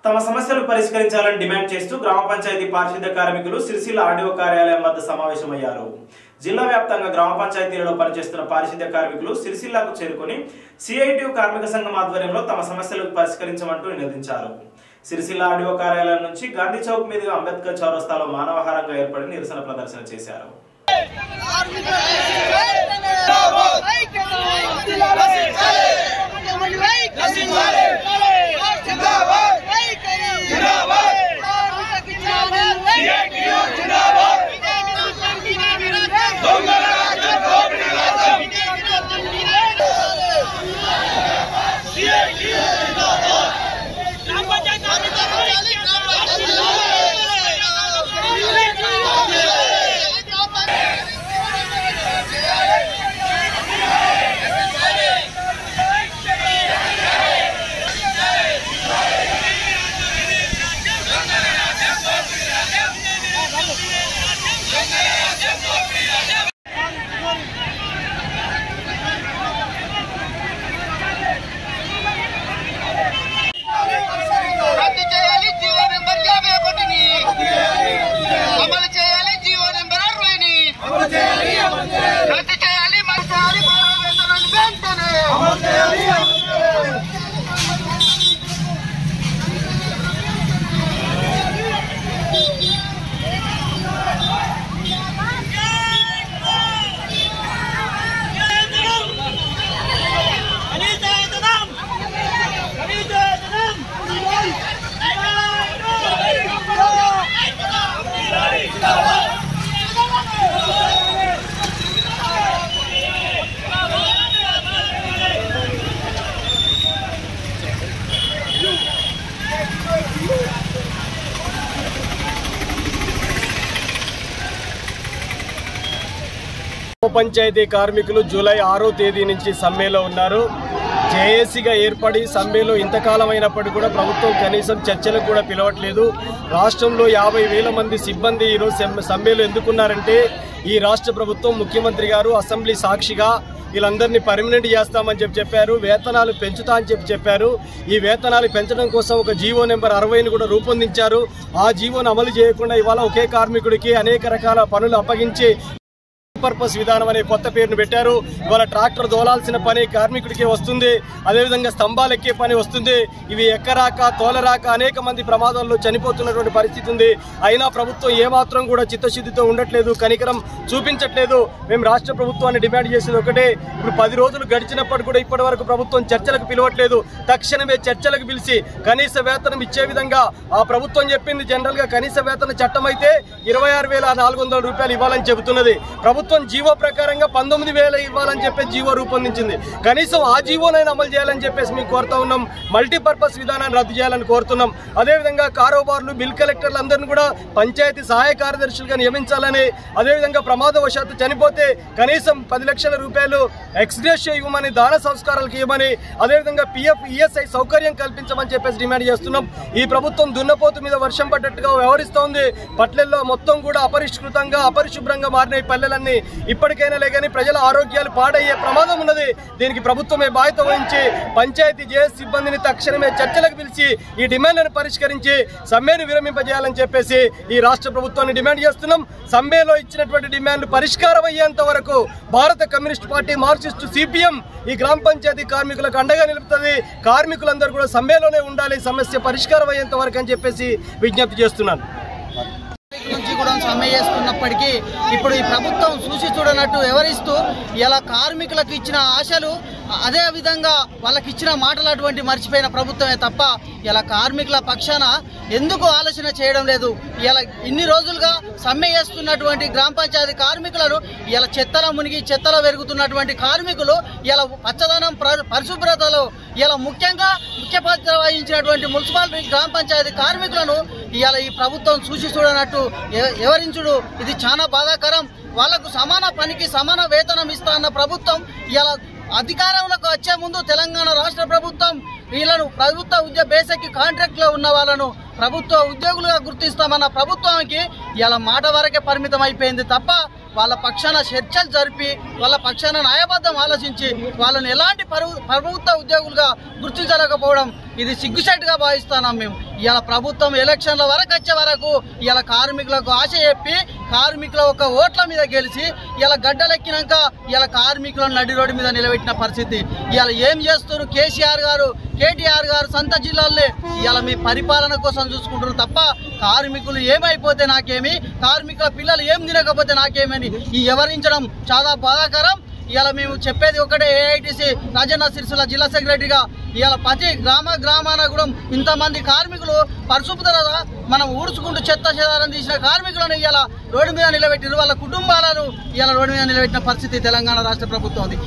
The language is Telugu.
తమ సమస్యలు పరిష్కరించాలని డిమాండ్ చేస్తూ గ్రామ పంచాయతీ పారిశుద్ధ్య కార్మికులు సిరిసిల్ల ఆర్డీఓ కార్యాలయం వద్ద సమావేశమయ్యారు జిల్లా వ్యాప్తంగా గ్రామ పంచాయతీలలో పనిచేస్తున్న పారిశుద్ధ్య కార్మికులు సిరిసిల్లాకు చేరుకుని సిఐటియు కార్మిక సంఘం ఆధ్వర్యంలో తమ సమస్యలు పరిష్కరించమంటూ నినదించారు సిరిసిల్ల ఆర్డీఓ కార్యాలయం నుంచి గాంధీ చౌక్ మీదుగా అంబేద్కర్ చౌరస్తాలో మానవహారంగా ఏర్పడి నిరసన ప్రదర్శన చేశారు రద్దు చేయాలి జీవో నెంబర్ యాభై ఒకటిని అమలు చేయాలి జీవో నెంబర్ అరవైని రద్దు చేయాలి మరి చేయాలి మానవ వేతనాన్ని వెంటనే గ్రామ పంచాయతీ కార్మికులు జూలై ఆరో తేదీ నుంచి సమ్మెలో ఉన్నారు జేఏసీగా ఏర్పడి సమ్మెలో ఇంతకాలం అయినప్పటికీ కూడా ప్రభుత్వం కనీసం చర్చలకు కూడా పిలవట్లేదు రాష్ట్రంలో యాభై వేల మంది సిబ్బంది ఈరోజు సమ్మె- సమ్మెలో ఎందుకున్నారంటే ఈ రాష్ట్ర ప్రభుత్వం ముఖ్యమంత్రి గారు అసెంబ్లీ సాక్షిగా వీళ్ళందరినీ పర్మనెంట్ చేస్తామని చెప్పి చెప్పారు వేతనాలు పెంచుతా అని చెప్పి చెప్పారు ఈ వేతనాలు పెంచడం కోసం ఒక జీవో నెంబర్ అరవైని కూడా రూపొందించారు ఆ జీవోను అమలు చేయకుండా ఇవాళ ఒకే కార్మికుడికి అనేక రకాల పనులు అప్పగించి పర్పస్ విధానం అనే కొత్త పేరును పెట్టారు ఇవాళ ట్రాక్టర్ దోలాల్సిన పని కార్మికుడికి వస్తుంది అదేవిధంగా స్తంభాలు ఎక్కే పని వస్తుంది ఇవి ఎక్కరాక తోలరాక అనేక మంది ప్రమాదాల్లో చనిపోతున్నటువంటి పరిస్థితి ఉంది అయినా ప్రభుత్వం ఏమాత్రం కూడా చిత్తశుద్ధితో ఉండట్లేదు కనికరం చూపించట్లేదు మేము రాష్ట్ర ప్రభుత్వాన్ని డిమాండ్ చేసేది ఒకటే ఇప్పుడు పది రోజులు గడిచినప్పటి కూడా ఇప్పటి వరకు ప్రభుత్వం చర్చలకు పిలవట్లేదు తక్షణమే చర్చలకు పిలిచి కనీస వేతనం ఇచ్చే విధంగా ఆ ప్రభుత్వం చెప్పింది జనరల్ గా కనీస వేతన చట్టం అయితే ఇరవై ఆరు వేల నాలుగు వందల రూపాయలు ఇవ్వాలని చెబుతున్నది ప్రభుత్వం జీవో ప్రకారంగా పంతొమ్మిది వేల ఇవ్వాలని చెప్పి జీవో రూపొందించింది కనీసం ఆ జీవోనైనా అమలు చేయాలని చెప్పేసి మేము కోరుతా ఉన్నాం మల్టీపర్పస్ విధానాన్ని రద్దు చేయాలని కోరుతున్నాం అదేవిధంగా కారోబార్లు బిల్ కలెక్టర్లు అందరిని కూడా పంచాయతీ సహాయ కార్యదర్శులుగా నియమించాలని అదేవిధంగా ప్రమాదవశాత్తు చనిపోతే కనీసం పది లక్షల రూపాయలు ఎక్స్గ్రేషియో ఇవ్వమని దాన సంస్కారాలకు ఇవ్వమని అదేవిధంగా పిఎఫ్ ఈఎస్ఐ సౌకర్యం కల్పించమని చెప్పేసి డిమాండ్ చేస్తున్నాం ఈ ప్రభుత్వం దున్నపోతు మీద వర్షం పడ్డట్టుగా వ్యవహరిస్తోంది పట్లెల్లో మొత్తం కూడా అపరిష్కృతంగా అపరిశుభ్రంగా మారిన ఈ పల్లెలన్నీ ఇప్పటికైనా లేకని ప్రజల ఆరోగ్యాలు పాడయ్యే ప్రమాదం ఉన్నది దీనికి ప్రభుత్వమే బాధ్యత వహించి పంచాయతీ జేఎస్ సిబ్బందిని తక్షణమే చర్చలకు పిలిచి ఈ డిమాండ్లను పరిష్కరించి సమ్మెను విరమింపజేయాలని చెప్పేసి ఈ రాష్ట్ర ప్రభుత్వాన్ని డిమాండ్ చేస్తున్నాం సమ్మెలో ఇచ్చినటువంటి డిమాండ్లు పరిష్కారం అయ్యేంత వరకు భారత కమ్యూనిస్ట్ పార్టీ మార్క్సిస్ట్ సిపిఎం ఈ గ్రామ పంచాయతీ కార్మికులకు అండగా నిలుపుతుంది కార్మికులందరూ కూడా సమ్మెలోనే ఉండాలి సమస్య పరిష్కారం అయ్యేంత వరకు అని చెప్పేసి విజ్ఞప్తి చేస్తున్నాను నుంచి కూడా సమ్మె చేస్తున్నప్పటికీ ఇప్పుడు ఈ ప్రభుత్వం చూసి చూడనట్టు వివరిస్తూ ఇలా కార్మికులకు ఇచ్చిన ఆశలు అదే విధంగా వాళ్ళకి ఇచ్చిన మాటలు అటువంటి మర్చిపోయిన ప్రభుత్వమే తప్ప ఇలా కార్మికుల పక్షాన ఎందుకు ఆలోచన చేయడం లేదు ఇలా ఇన్ని రోజులుగా సమ్మె చేస్తున్నటువంటి గ్రామ పంచాయతీ కార్మికులను ఇలా చెత్తలో మునిగి చెత్తలో పెరుగుతున్నటువంటి కార్మికులు ఇలా పచ్చదనం ప్ర- పరిశుభ్రతలో ఇలా ముఖ్యంగా ముఖ్య పాత్ర వహించినటువంటి మున్సిపాలిటీ గ్రామ పంచాయతీ కార్మికులను ఇవాళ ఈ ప్రభుత్వం చూసి చూడనట్టు ఎ- ఎవరించుడు ఇది చాలా బాధాకరం వాళ్లకు సమాన పనికి సమాన వేతనం ఇస్తా అన్న ప్రభుత్వం ఇలా అధికారంలోకి వచ్చే ముందు తెలంగాణ రాష్ట్ర ప్రభుత్వం వీళ్ళను ప్రభుత్వ ఉద్యోగ బేసిక్ కాంట్రాక్ట్ లో ఉన్న వాళ్ళను ప్రభుత్వ ఉద్యోగులుగా గుర్తిస్తామన్న ప్రభుత్వానికి ఇలా మాట వరకే పరిమితం అయిపోయింది తప్ప వాళ్ళ పక్షాన చర్చలు జరిపి వాళ్ళ పక్షాన న్యాయబద్ధం ఆలోచించి వాళ్ళని ఎలాంటి పరు- ప్రభుత్వ ఉద్యోగులుగా గుర్తించలేకపోవడం ఇది సిగ్గుసేటుగా భావిస్తున్నాం మేము ఇవాళ ప్రభుత్వం ఎలక్షన్ల వరకు వచ్చే వరకు ఇవాళ కార్మికులకు ఆశ చెప్పి కార్మికుల ఒక ఓట్ల మీద గెలిచి ఇలా గడ్డలెక్కినాక ఇలా కార్మికులను నడి రోడ్డు మీద నిలబెట్టిన పరిస్థితి ఇవాళ ఏం చేస్తున్నారు కేసీఆర్ గారు కేటీఆర్ గారు సొంత జిల్లాల్లో ఇవాళ మీ పరిపాలన కోసం చూసుకుంటారు తప్ప కార్మికులు ఏమైపోతే నాకేమి కార్మికుల పిల్లలు ఏం తినకపోతే నాకేమని ఈ వివరించడం చాలా బాధాకరం ఇవాళ మేము చెప్పేది ఒకటే ఏఐటిసి రాజన్న సిరిసిల్ల జిల్లా సెక్రటరీగా ఇవాళ ప్రతి గ్రామ గ్రామాన కూడా ఇంతమంది కార్మికులు పరిశుభ్రత మనం ఊడ్చుకుంటూ చెత్త చెదారం తీసిన కార్మికులను ఇవాళ రోడ్డు మీద నిలబెట్టిరు వాళ్ళ కుటుంబాలను ఇవాళ రోడ్డు మీద నిలబెట్టిన పరిస్థితి తెలంగాణ రాష్ట్ర ప్రభుత్వం ఉంది